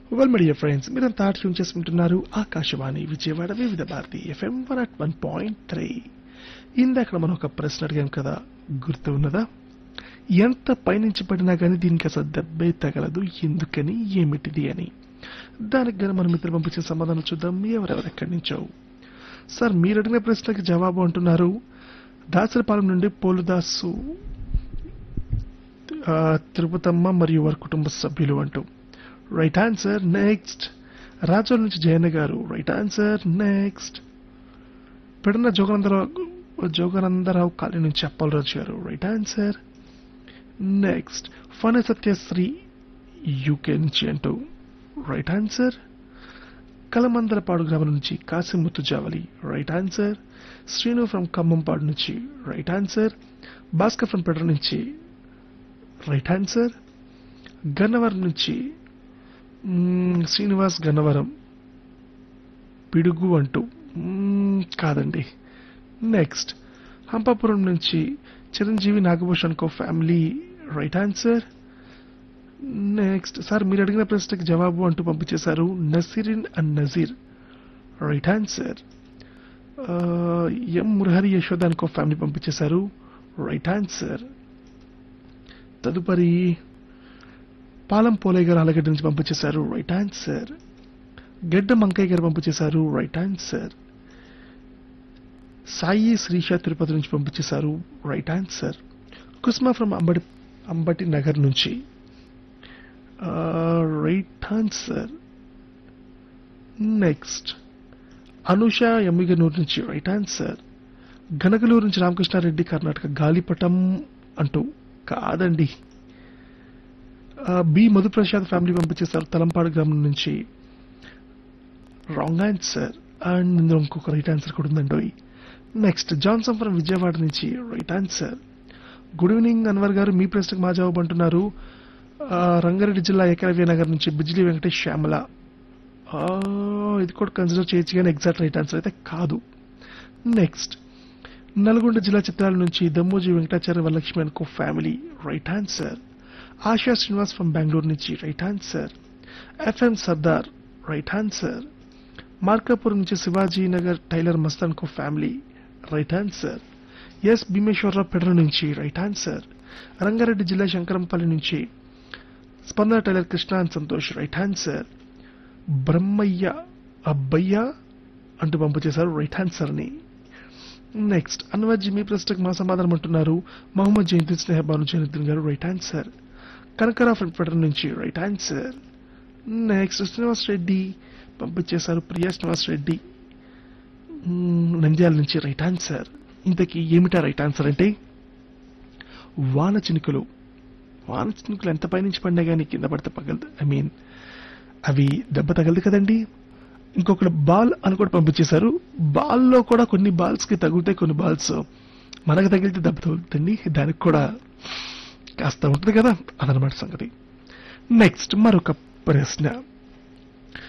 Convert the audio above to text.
well media friends మీరంతా tune చేసుకుంటున్నారు Akashvani Vijayawada Vividh Bharati FM one at one point three ఇందాక మనం ఒక ప్రశ్న అడిగాం కదా గుర్తు ఉన్నదా ఎంత పైనుంచి పడినా కానీ దీనికి అసలు దెబ్బే తగలదు ఎందుకని ఏమిటిది అని దానికి గాని మన మిత్రులు పంపించిన సమాధానం చూద్దాం ఎవరెవరు ఎక్కడి నుంచో సార్ మీరు అడిగిన ప్రశ్నకి జవాబు అంటున్నారు దాసరపాలెం నుండి పోలుదాసు ఆ, తిరుపతమ్మ మరియు వారి కుటుంబ సభ్యులు అంటూ రైట్ ఆన్సర్ నెక్స్ట్ రాజోల్ నుంచి Jayanna garu right answer next Pedana Joganandarao Joganandarao colony నుంచి Appalaraju garu right answer next Phana Satyasri UK నుంచి అంటూ రైట్ ఆన్సర్ కలమందలపాడు గ్రామం నుంచి Kasimuthu Javali right answer Srinu from Khammampadu నుంచి right answer Bhaskar from Pedra నుంచి రైట్ ఆన్సర్ గన్నవరం నుంచి మ్మ్, శ్రీనివాస్ గన్నవరం పిడుగు అంటూ మ్మ్, కాదండి నెక్స్ట్ హంపాపురం నుంచి Chiranjeevi Nagabhushan co family right answer next sir మీరు అడిగిన ప్రశ్నకి జవాబు అంటూ పంపించేశారు Nasreen and Nazeer right answer M Murahari Yashodan co family పంపించేశారు రైట్ ఆన్సర్ తదుపరి పాలం పోలయ్య గారు ఆలగడ్డ నుంచి పంపించేశారు రైట్ ఆన్సర్ గడ్డ మంకయ్య గారు పంపించేశారు రైట్ ఆన్సర్ సాయి శ్రీష తిరుపతి నుంచి పంపించేశారు right answer Kusma from Ambati Ambati Nagar నుంచి right answer next Anusha Emmiganur నుంచి రైట్ ఆన్సర్ గనగలూరు నుంచి రామకృష్ణారెడ్డి కర్ణాటక గాలిపటం అంటూ కాదండి ఆ, బి మధుప్రసాద్ ఫ్యామిలీ పంపించేశారు తలంపాడు గ్రామం నుంచి రాంగ్ ఆన్సర్ అండ్ ఇందులో ఇంకొక రైట్ ఆన్సర్ కూడా ఉందండి నెక్స్ట్ జాన్సన్ ఫ్రం విజయవాడ నుంచి right answer good evening Anwar garu మీ ప్రశ్నకు మా జవాబు అంటున్నారు ఆ, రంగారెడ్డి జిల్లా ఏకలవ్య నగర్ నుంచి బిజ్లీ వెంకటేష్ శ్యామల ఆ, ఇది కూడా కన్సిడర్ చేయొచ్చు కానీ ఎగ్జాక్ట్ రైట్ ఆన్సర్ అయితే కాదు నెక్స్ట్ నల్గొండ జిల్లా చిత్రాల నుంచి దమ్మోజీ వెంకటాచార్య వరలక్ష్మి అనుకో family right answer Asha Srinivas from Bengaluru నుంచి right answer FM Sardar right answer Markapuram నుంచి Shivaji Nagar tailor Mastan co family right answer S Bhimeswararao Pedra నుంచి రైట్ ఆన్సర్ రంగారెడ్డి జిల్లా శంకరంపల్లి నుంచి Spandana tailor Krishna and Santosh right answer Brahmaiah Abbaiah అంటూ పంపు చేశారు రైట్ ఆన్సర్ ని నెక్స్ట్ అన్వర్ మీ ప్రశ్నకు మా సమాధానం అంటున్నారు మహమ్మద్ జయంతి స్నేహ భాను జయంతిన్ గారు రైట్ ఆన్సర్ కనకరా ఫ్రంట్ ఫెడర్ నుంచి right answer next Srinivas Reddy పంపించేశారు ప్రియా శ్రీనివాస్ రెడ్డి మ్మ్, నంద్యాల నుంచి రైట్ ఆన్సర్ ఇంతకీ ఏమిటా రైట్ ఆన్సర్ అంటే వాన చినుకులు వాన చినుకులు ఎంత పైనుంచి పడినా కానీ కింద పడితే పగలదు ఐ మీన్ అవి దెబ్బ తగలదు కదండి ఇంకొకటి బాల్ అని కూడా పంపించేశారు బాల్లో కూడా కొన్ని బాల్స్ కి తగులుతాయి కొన్ని బాల్స్ మనకు తగిలితే దెబ్బ తగులుతుంది దానికి కూడా కాస్త ఉంటుంది కదా అదనమాట సంగతి నెక్స్ట్ మరొక ప్రశ్న